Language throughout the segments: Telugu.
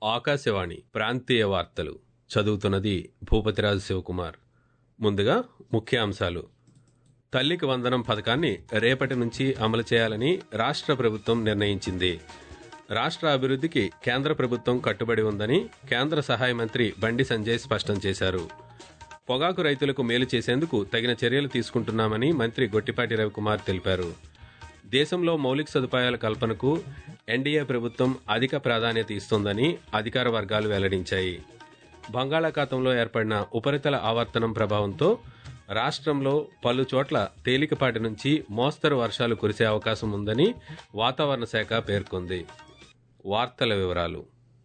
ఆకాశవాణి ప్రాంతీయ వార్తలు చదువుతున్నది భూపతిరాజు శివకుమార్ ముందుగా ముఖ్యాంశాలు తల్లికి వందనం పథకాన్ని రేపటి నుంచి అమలు చేయాలని రాష్ట్ర ప్రభుత్వం నిర్ణయించింది రాష్ట్ర అభివృద్ధికి కేంద్ర ప్రభుత్వం కట్టుబడి ఉందని కేంద్ర సహాయ మంత్రి బండి సంజయ్ స్పష్టం చేశారు పొగాకు రైతులకు మేలు చేసేందుకు తగిన చర్యలు తీసుకుంటున్నామని మంత్రి గొట్టిపాటి రవికుమార్ తెలిపారు దేశంలో మౌలిక సదుపాయాల కల్పనకు ఎన్డీఏ ప్రభుత్వం అధిక ప్రాధాన్యత ఇస్తోందని అధికార వర్గాలు వెల్లడించాయి బంగాళాఖాతంలో ఏర్పడిన ఉపరితల ఆవర్తనం ప్రభావంతో రాష్ట్రంలో పలు చోట్ల తేలికపాటి నుంచి మోస్తరు వర్షాలు కురిసే అవకాశం ఉందని వాతావరణ శాఖ పేర్కొంది వార్తల వివరాలు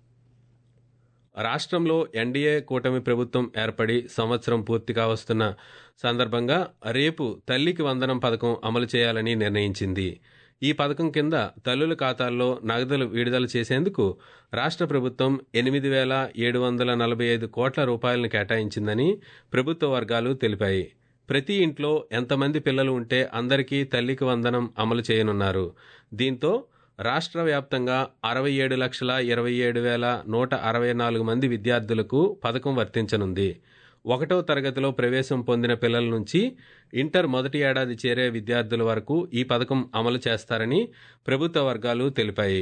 రాష్ట్రంలో ఎన్డీఏ కూటమి ప్రభుత్వం ఏర్పడి సంవత్సరం పూర్తిగా వస్తున్న సందర్భంగా రేపు తల్లికి వందనం పథకం అమలు చేయాలని నిర్ణయించింది ఈ పథకం కింద తల్లుల ఖాతాల్లో నగదులు విడుదల చేసేందుకు రాష్ట్ర ప్రభుత్వం ఎనిమిది వేల ఏడు వందల నలభై ఐదు కోట్ల రూపాయలను కేటాయించిందని ప్రభుత్వ వర్గాలు తెలిపాయి ప్రతి ఇంట్లో ఎంతమంది పిల్లలు ఉంటే అందరికీ తల్లికి వందనం అమలు చేయనున్నారు దీంతో రాష్ట్ర వ్యాప్తంగా అరవై ఏడు లక్షల ఇరవై ఏడు వేల నూట అరవై నాలుగు మంది విద్యార్థులకు పథకం వర్తించనుంది ఒకటో తరగతిలో ప్రవేశం పొందిన పిల్లల నుంచి ఇంటర్ మొదటి ఏడాది చేరే విద్యార్థుల వరకు ఈ పథకం అమలు చేస్తారని ప్రభుత్వ వర్గాలు తెలిపాయి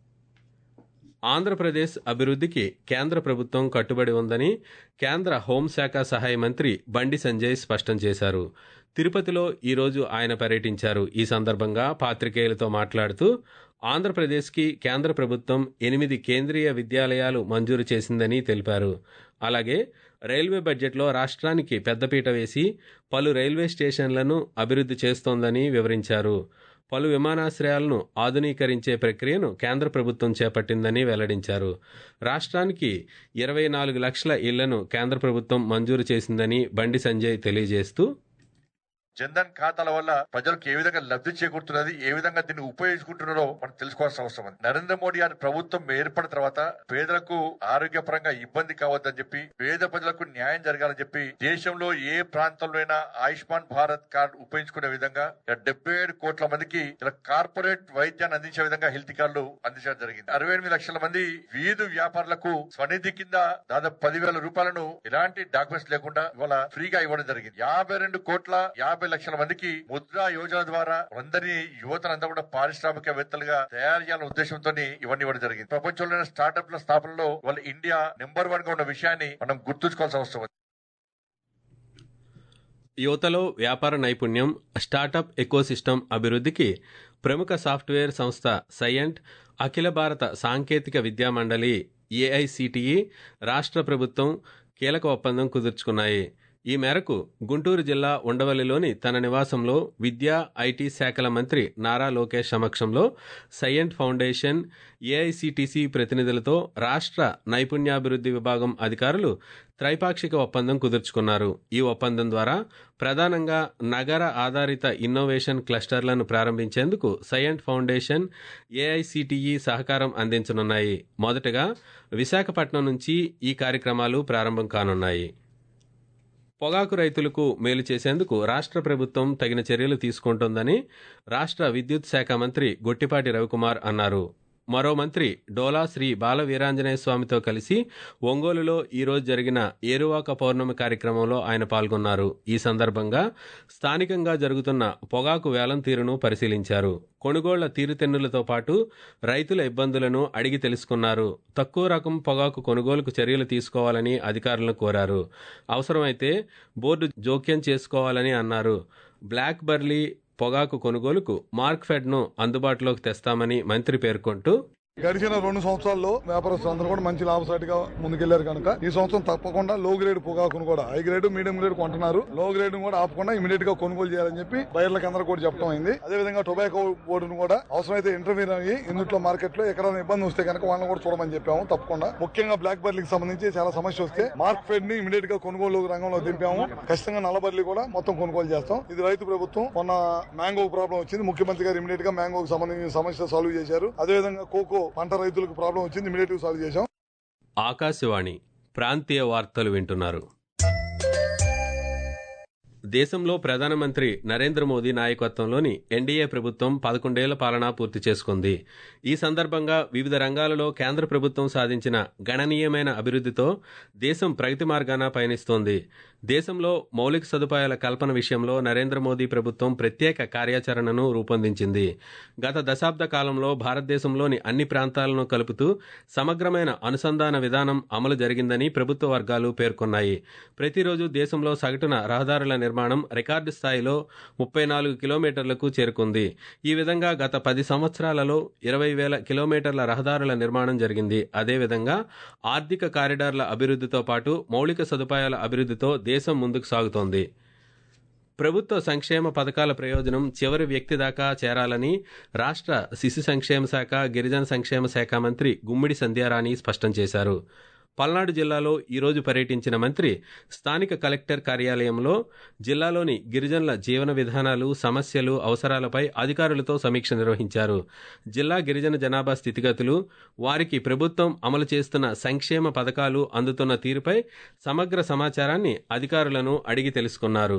ఆంధ్రప్రదేశ్ అభివృద్ధికి కేంద్ర ప్రభుత్వం కట్టుబడి ఉందని కేంద్ర హోంశాఖ సహాయ మంత్రి బండి సంజయ్ స్పష్టం చేశారు తిరుపతిలో ఈరోజు ఆయన పర్యటించారు ఈ సందర్భంగా పాత్రికేయులతో మాట్లాడుతూ ఆంధ్రప్రదేశ్కి కేంద్ర ప్రభుత్వం ఎనిమిది కేంద్రీయ విద్యాలయాలు మంజూరు చేసిందని తెలిపారు అలాగే రైల్వే బడ్జెట్లో రాష్ట్రానికి పెద్దపీట వేసి పలు రైల్వే స్టేషన్లను అభివృద్ధి చేస్తోందని వివరించారు పలు విమానాశ్రయాలను ఆధునీకరించే ప్రక్రియను కేంద్ర ప్రభుత్వం చేపట్టిందని వెల్లడించారు రాష్ట్రానికి ఇరవై నాలుగు లక్షల ఇళ్లను కేంద్ర ప్రభుత్వం మంజూరు చేసిందని బండి సంజయ్ తెలియజేస్తూ జన్ధన్ ఖాతాల వల్ల ప్రజలకు ఏ విధంగా లబ్ధి చేకూరుతున్నది ఏ విధంగా దీన్ని ఉపయోగించుకుంటున్నారో మనం తెలుసుకోవాల్సిన అవసరం ఉంది నరేంద్ర మోడీ గారి ప్రభుత్వం ఏర్పడిన తర్వాత పేదలకు ఆరోగ్యపరంగా ఇబ్బంది కావద్దని చెప్పి పేద ప్రజలకు న్యాయం జరగాలని చెప్పి దేశంలో ఏ ప్రాంతంలో అయినా ఆయుష్మాన్ భారత్ కార్డు ఉపయోగించుకునే విధంగా డెబ్బై ఏడు కోట్ల మందికి ఇలా కార్పొరేట్ వైద్యాన్ని అందించే విధంగా హెల్త్ కార్డులు అందించడం జరిగింది అరవై ఎనిమిది లక్షల మంది వీధి వ్యాపారులకు స్వనిధి కింద దాదాపు పదివేల రూపాయలను ఎలాంటి డాక్యుమెంట్స్ లేకుండా ఇవాళ ఫ్రీగా ఇవ్వడం జరిగింది యాభై రెండు కోట్ల యాభై లక్షల మందికి ముద్రా యోజన ద్వారా అందరినీ యువతనంతా కూడా పారిశ్రామికవేత్తలుగా తయారు చేయాలనే ఉద్దేశంతో ఇవన్నీ ఇవ్వడం జరిగింది ప్రపంచంలోని స్టార్టప్ల స్థాపనలో వాళ్ళ ఇండియా నెంబర్ వన్ గా ఉన్న విషయాన్ని మనం గుర్తుంచుకోవాల్సిన అవసరం ఉంది యువతలో వ్యాపార నైపుణ్యం స్టార్టప్ ఎకోసిస్టమ్ అభివృద్ధికి ప్రముఖ సాఫ్ట్వేర్ సంస్థ సైయంట్ అఖిల భారత సాంకేతిక విద్యా మండలి ఏఐసిటిఈ రాష్ట్ర ప్రభుత్వం కీలక ఒప్పందం కుదుర్చుకున్నాయి ఈ మేరకు గుంటూరు జిల్లా ఉండవల్లిలోని తన నివాసంలో విద్యా ఐటీ శాఖల మంత్రి నారా లోకేష్ సమక్షంలో సైయంట్ ఫౌండేషన్ ఏఐసిటిసి ప్రతినిధులతో రాష్ట్ర నైపుణ్యాభివృద్ధి విభాగం అధికారులు త్రైపాక్షిక ఒప్పందం కుదుర్చుకున్నారు ఈ ఒప్పందం ద్వారా ప్రధానంగా నగర ఆధారిత ఇన్నోవేషన్ క్లస్టర్లను ప్రారంభించేందుకు సైయంట్ ఫౌండేషన్ ఏఐసిటిఈ సహకారం అందించనున్నాయి మొదటగా విశాఖపట్నం నుంచి ఈ కార్యక్రమాలు ప్రారంభం కానున్నాయి పొగాకు రైతులకు మేలు చేసేందుకు రాష్ట్ర ప్రభుత్వం తగిన చర్యలు తీసుకుంటోందని రాష్ట్ర విద్యుత్ శాఖ మంత్రి గొట్టిపాటి రవికుమార్ అన్నారు మరో మంత్రి డోలా శ్రీ బాల వీరాంజనేయ స్వామితో కలిసి ఒంగోలులో ఈరోజు జరిగిన ఏరువాక పౌర్ణమి కార్యక్రమంలో ఆయన పాల్గొన్నారు ఈ సందర్భంగా స్థానికంగా జరుగుతున్న పొగాకు వేలం తీరును పరిశీలించారు కొనుగోళ్ల తీరుతెన్నులతో పాటు రైతుల ఇబ్బందులను అడిగి తెలుసుకున్నారు తక్కువ రకం పొగాకు కొనుగోలుకు చర్యలు తీసుకోవాలని అధికారులను కోరారు అవసరమైతే బోర్డు జోక్యం చేసుకోవాలని అన్నారు బ్లాక్ బర్లీ పొగాకు కొనుగోలుకు మార్క్ ఫెడ్ను అందుబాటులోకి తెస్తామని మంత్రి పేర్కొంటూ గడిచిన రెండు సంవత్సరాల్లో వ్యాపారస్తులు అందరూ కూడా మంచి లాభసాటిగా ముందుకెళ్లారు కనుక ఈ సంవత్సరం తప్పకుండా లో గ్రేడ్ పొగాకును కూడా హై గ్రేడ్ మీడియం గ్రేడ్ కొంటున్నారు లో గ్రేడ్ కూడా ఆపకుండా ఇమీడియట్ గా కొనుగోలు చేయాలని చెప్పి బయర్లకు అందరూ కూడా చెప్పడం అయింది అదే విధంగా టొబాకో బోర్డును కూడా అవసరమైతే ఇంటర్వ్యూ అయ్యి ఇందులో మార్కెట్ లో ఎక్కడైనా ఇబ్బంది వస్తే కనుక వాళ్ళని కూడా చూడమని చెప్పాము తప్పకుండా ముఖ్యంగా బ్లాక్ బర్లీకి సంబంధించి చాలా సమస్య వస్తే మార్క్ ఫెడ్ ని ఇమీడియట్ గా కొనుగోలు రంగంలో దింపాము ఖచ్చితంగా నల్లబర్లీ కూడా మొత్తం కొనుగోలు చేస్తాం ఇది రైతు ప్రభుత్వం మొన్న మ్యాంగో ప్రాబ్లం వచ్చింది ముఖ్యమంత్రి గారు ఇమీడియట్ గా మ్యాంగోకి సంబంధించిన సమస్య సాల్వ్ చేశారు అదే విధంగా కోకో పంట రైతులకు ప్రాబ్లం వచ్చింది ఇమీడియట్ గా సాల్వ్ చేశాం ఆకాశవాణి ప్రాంతీయ వార్తలు వింటున్నారు దేశంలో ప్రధానమంత్రి నరేంద్ర మోదీ నాయకత్వంలోని ఎన్డీఏ ప్రభుత్వం పదకొండేళ్ల పాలన పూర్తి చేసుకుంది ఈ సందర్భంగా వివిధ రంగాలలో కేంద్ర ప్రభుత్వం సాధించిన గణనీయమైన అభివృద్ధితో దేశం ప్రగతి మార్గాన పయనిస్తోంది దేశంలో మౌలిక సదుపాయాల కల్పన విషయంలో నరేంద్ర మోదీ ప్రభుత్వం ప్రత్యేక కార్యాచరణను రూపొందించింది గత దశాబ్ద కాలంలో భారతదేశంలోని అన్ని ప్రాంతాలను కలుపుతూ సమగ్రమైన అనుసంధాన విధానం అమలు జరిగిందని ప్రభుత్వ వర్గాలు పేర్కొన్నాయి ప్రతిరోజు దేశంలో సగటున రహదారుల నిర్మాణం రికార్డు స్థాయిలో ముప్పై నాలుగు కిలోమీటర్లకు చేరుకుంది ఈ విధంగా గత పది సంవత్సరాలలో ఇరవై వేల కిలోమీటర్ల రహదారుల నిర్మాణం జరిగింది అదేవిధంగా ఆర్థిక కారిడార్ల అభివృద్ధితో పాటు మౌలిక సదుపాయాల అభివృద్ధితో దేశం ముందుకు సాగుతోంది ప్రభుత్వ సంక్షేమ పథకాల ప్రయోజనం చివరి వ్యక్తి దాకా చేరాలని రాష్ట్ర శిశు సంక్షేమ శాఖ గిరిజన సంక్షేమ శాఖ మంత్రి గుమ్మిడి సంధ్యారాణి స్పష్టం చేశారు పల్నాడు జిల్లాలో ఈరోజు పర్యటించిన మంత్రి స్థానిక కలెక్టర్ కార్యాలయంలో జిల్లాలోని గిరిజనుల జీవన విధానాలు సమస్యలు అవసరాలపై అధికారులతో సమీక్ష నిర్వహించారు జిల్లా గిరిజన జనాభా స్థితిగతులు వారికి ప్రభుత్వం అమలు చేస్తున్న సంక్షేమ పథకాలు అందుతున్న తీరుపై సమగ్ర సమాచారాన్ని అధికారులను అడిగి తెలుసుకున్నారు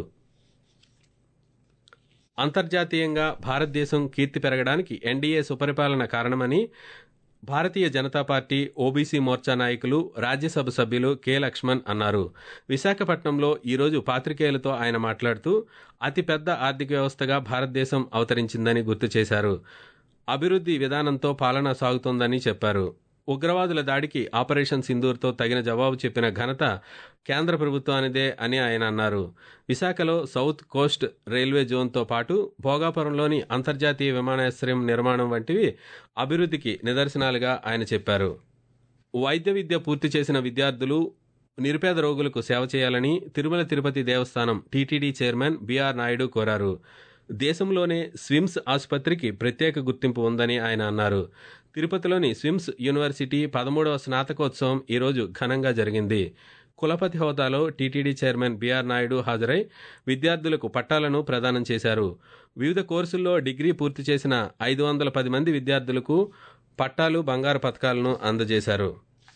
అంతర్జాతీయంగా భారతదేశం కీర్తి పెరగడానికి ఎన్డీఏ సుపరిపాలన కారణమని భారతీయ జనతా పార్టీ ఓబీసీ మోర్చా నాయకులు రాజ్యసభ సభ్యులు కె లక్ష్మణ్ అన్నారు విశాఖపట్నంలో ఈరోజు పాత్రికేయులతో ఆయన మాట్లాడుతూ అతిపెద్ద ఆర్థిక వ్యవస్థగా భారతదేశం అవతరించిందని గుర్తు చేశారు అభివృద్ధి విధానంతో పాలన సాగుతోందని చెప్పారు ఉగ్రవాదుల దాడికి ఆపరేషన్ సింధూర్తో తగిన జవాబు చెప్పిన ఘనత కేంద్ర ప్రభుత్వానిదే అని ఆయన అన్నారు విశాఖలో సౌత్ కోస్ట్ రైల్వే జోన్తో పాటు భోగాపురంలోని అంతర్జాతీయ విమానాశ్రయం నిర్మాణం వంటివి అభివృద్ధికి నిదర్శనాలుగా ఆయన చెప్పారు వైద్య విద్య పూర్తి చేసిన విద్యార్థులు నిరుపేద రోగులకు సేవ చేయాలని తిరుమల తిరుపతి దేవస్థానం టీటీడీ చైర్మన్ బీఆర్ నాయుడు కోరారు దేశంలోనే స్విమ్స్ ఆసుపత్రికి ప్రత్యేక గుర్తింపు ఉందని ఆయన అన్నారు తిరుపతిలోని స్విమ్స్ యూనివర్సిటీ పదమూడవ స్నాతకోత్సవం ఈరోజు ఘనంగా జరిగింది కులపతి హోదాలో టీటీడీ చైర్మన్ బీఆర్ నాయుడు హాజరై విద్యార్థులకు పట్టాలను ప్రదానం చేశారు వివిధ కోర్సుల్లో డిగ్రీ పూర్తి చేసిన ఐదు వందల పది మంది విద్యార్థులకు పట్టాలు బంగారు పథకాలను అందజేశారు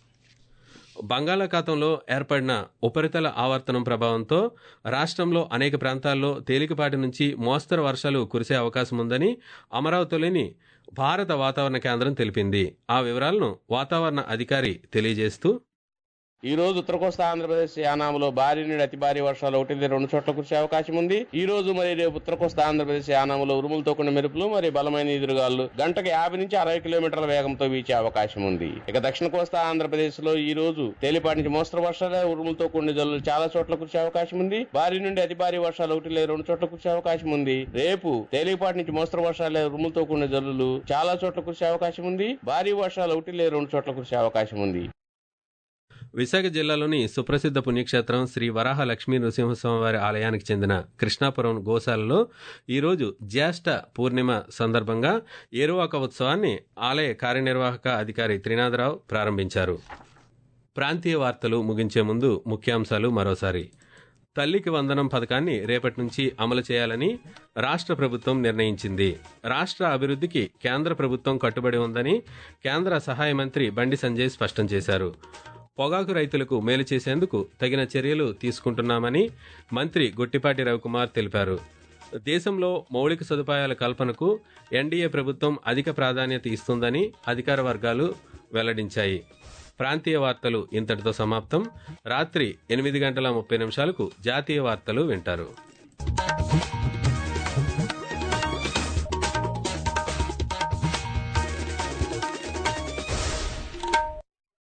బంగాళాఖాతంలో ఏర్పడిన ఉపరితల ఆవర్తనం ప్రభావంతో రాష్ట్రంలో అనేక ప్రాంతాల్లో తేలికపాటి నుంచి మోస్తరు వర్షాలు కురిసే అవకాశం ఉందని అమరావతిలోని భారత వాతావరణ కేంద్రం తెలిపింది ఆ వివరాలను వాతావరణ అధికారి తెలియజేస్తూ ఈ రోజు ఉత్తర కోస్తా ఆంధ్రప్రదేశ్ యానాములో భారీ నుండి అతి భారీ వర్షాలు ఒకటి రెండు చోట్ల కురిసే అవకాశం ఉంది ఈ రోజు మరి రేపు ఉత్తర కోస్తా ఆంధ్రప్రదేశ్ యానాములో ఉరుములతో కూడిన మెరుపులు మరి బలమైన ఎదురుగాలు గంటకు యాభై నుంచి అరవై కిలోమీటర్ల వేగంతో వీచే అవకాశం ఉంది ఇక దక్షిణ కోస్తా ఆంధ్రప్రదేశ్ లో ఈ రోజు తేలిపాటి నుంచి మోస్తరు వర్షాలు ఉరుములతో కూడిన జల్లులు చాలా చోట్ల కురిసే అవకాశం ఉంది భారీ నుండి అతి భారీ వర్షాలు ఒకటి లేదా రెండు చోట్ల కురిసే అవకాశం ఉంది రేపు తేలిపాటి నుంచి మోస్తరు వర్షాలు ఉరుములతో కూడిన జల్లులు చాలా చోట్ల కురిసే అవకాశం ఉంది భారీ వర్షాలు ఒకటి లేదా రెండు చోట్ల కురిసే అవకాశం ఉంది విశాఖ జిల్లాలోని సుప్రసిద్ధ పుణ్యక్షేత్రం శ్రీ వరాహ లక్ష్మీ నృసింహస్వామివారి ఆలయానికి చెందిన కృష్ణాపురం గోశాలలో ఈరోజు జ్యేష్ఠ పూర్ణిమ సందర్భంగా ఏరువాక ఉత్సవాన్ని ఆలయ కార్యనిర్వాహక అధికారి త్రినాథరావు ప్రారంభించారు ప్రాంతీయ వార్తలు ముగించే ముందు ముఖ్యాంశాలు మరోసారి తల్లికి వందనం పథకాన్ని రేపటి నుంచి అమలు చేయాలని రాష్ట్ర ప్రభుత్వం నిర్ణయించింది రాష్ట్ర అభివృద్ధికి కేంద్ర ప్రభుత్వం కట్టుబడి ఉందని కేంద్ర సహాయ మంత్రి బండి సంజయ్ స్పష్టం చేశారు పొగాకు రైతులకు మేలు చేసేందుకు తగిన చర్యలు తీసుకుంటున్నామని మంత్రి గొట్టిపాటి రవికుమార్ తెలిపారు దేశంలో మౌలిక సదుపాయాల కల్పనకు ఎన్డీఏ ప్రభుత్వం అధిక ప్రాధాన్యత ఇస్తుందని అధికార వర్గాలు వెల్లడించాయి ప్రాంతీయ వార్తలు ఇంతటితో సమాప్తం రాత్రి ఎనిమిది గంటల ముప్పై నిమిషాలకు జాతీయ వార్తలు వింటారు